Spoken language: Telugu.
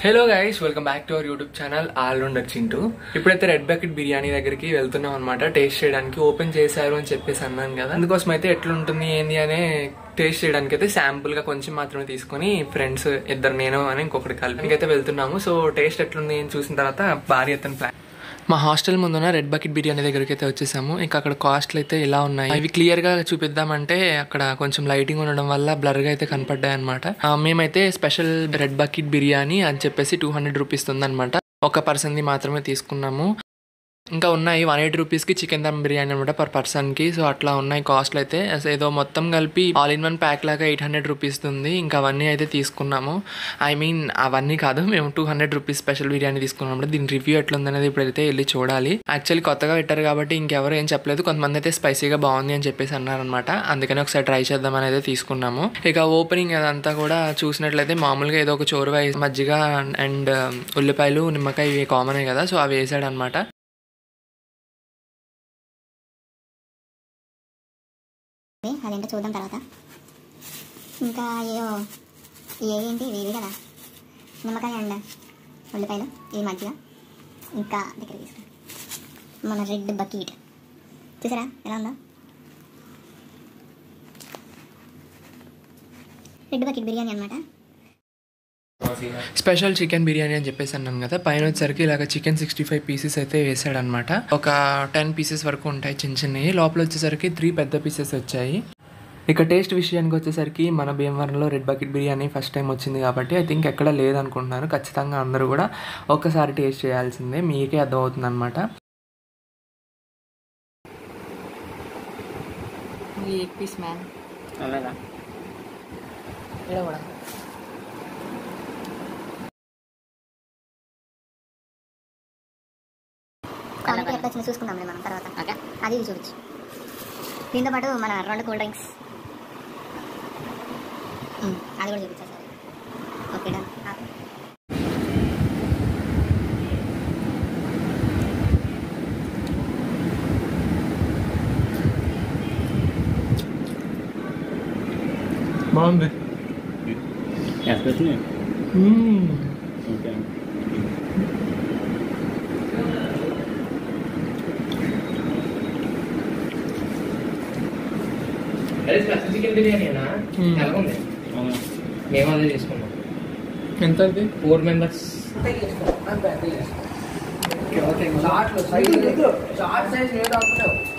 Hello guys welcome back to our YouTube channel Allrounder Chintu ఇప్పుడైతే రెడ్ బకెట్ బిర్యానీ దగ్గరికి వెళ్తున్నాం అనమాట టేస్ట్ చేయడానికి ఓపెన్ చేశారు అని చెప్పేసి అన్నాను కదా అందుకోసం అయితే ఎట్లుంటుంది ఏంది అనే టేస్ట్ చేయడానికి అయితే శాంపుల్ గా కొంచెం మాత్రమే తీసుకొని ఫ్రెండ్స్ ఇద్దరు నేను అని ఇంకొకటి కలిపి అయితే వెళ్తున్నాము సో టేస్ట్ ఎట్లుంది అని చూసిన తర్వాత భారీ ఎత్తన ప్లాన్ మా హాస్టల్ ముందున్న రెడ్ బకెట్ బిర్యానీ దగ్గరికి అయితే వచ్చేసాము ఇంకా అక్కడ కాస్ట్లు అయితే ఇలా ఉన్నాయి ఇవి క్లియర్ గా చూపిద్దామంటే అక్కడ కొంచెం లైటింగ్ ఉండడం వల్ల బ్లర్ గా అయితే కనపడ్డాయి అనమాట మేమైతే స్పెషల్ రెడ్ బకెట్ బిర్యానీ అని చెప్పేసి టూ హండ్రెడ్ రూపీస్ ఉందన్నమాట ఒక పర్సన్ది మాత్రమే తీసుకున్నాము ఇంకా ఉన్నాయి వన్ ఎయిటీ రూపీస్కి చికెన్ దమ్ బిర్యానీ అనమాట పర్ పర్సన్కి సో అట్లా ఉన్నాయి కాస్ట్లు అయితే అసలు ఏదో మొత్తం కలిపి ఆల్ ఇన్ వన్ ప్యాక్ లాగా ఎయిట్ హండ్రెడ్ రూపీస్ ఉంది ఇంకా అవన్నీ అయితే తీసుకున్నాము ఐ మీన్ అవన్నీ కాదు మేము two hundred rupees special biryani తీసుకున్నాం దీని రివ్యూ ఎట్లుందనేది ఇప్పుడైతే వెళ్ళి చూడాలి యాక్చువల్లీ కొత్తగా పెట్టారు కాబట్టి ఇంకెవరు ఏం చెప్పలేదు కొంతమంది అయితే స్పైసీగా బాగుంది అని చెప్పేసి అన్నారనమాట అందుకని ఒకసారి ట్రై చేద్దాం అనేది తీసుకున్నాము ఇక ఓపెనింగ్ అదంతా కూడా చూసినట్లయితే మామూలుగా ఏదో ఒక చోరు వేసి మజ్జిగ అండ్ ఉల్లిపాయలు నిమ్మకాయ ఇవి కామనే కదా సో అవి వేసాడు అనమాట అదేంటో చూద్దాం తర్వాత ఇంకా ఏయో ఏంటి ఇవి కదా నిమ్మకాయ అండ్ ఉల్లిపాయలు ఇది మజ్జిగ ఇంకా దగ్గర తీసుకురా మన రెడ్ బకెట్ చూసారా ఎలా ఉందో రెడ్ బకెట్ బిర్యానీ అనమాట స్పెషల్ చికెన్ బిర్యానీ అని చెప్పేసి అన్నాను కదా పైన వచ్చేసరికి ఇలాగ చికెన్ సిక్స్టీ ఫైవ్ పీసెస్ అయితే వేసాడనమాట ఒక టెన్ పీసెస్ వరకు ఉంటాయి చిన్న చిన్నవి లోపల వచ్చేసరికి త్రీ పెద్ద పీసెస్ వచ్చాయి ఇక టేస్ట్ విషయానికి వచ్చేసరికి మన భీమవరంలో Red Bucket biryani first time వచ్చింది కాబట్టి ఐ థింక్ ఎక్కడ లేదనుకుంటున్నాను ఖచ్చితంగా అందరూ కూడా ఒక్కసారి టేస్ట్ చేయాల్సిందే మీకే అర్థమవుతుంది అనమాట एक पीस मैन అలాగా కూడా క్వాలిటీ ఎట్లా వచ్చిందో చూసుకుందాంలే మనం తర్వాత ఓకే అది ఇది చూపించు దీంతో పాటు మన రెండు కూల్ డ్రింక్స్ ఉమ్, అది కూడా చూపించా సరే ఓకే డన్ ఆపు. బాగుంది ఎక్కడ వచ్చినాయి ఓకే చికెన్ బిర్యానీనా మ్మ్. ఎలా ఉంది అవునా మేము అదే చేసుకున్నాం ఎంత అది ఫోర్ మెంబర్స్ చాట్ సైజ్ మీద అనుకున్నావు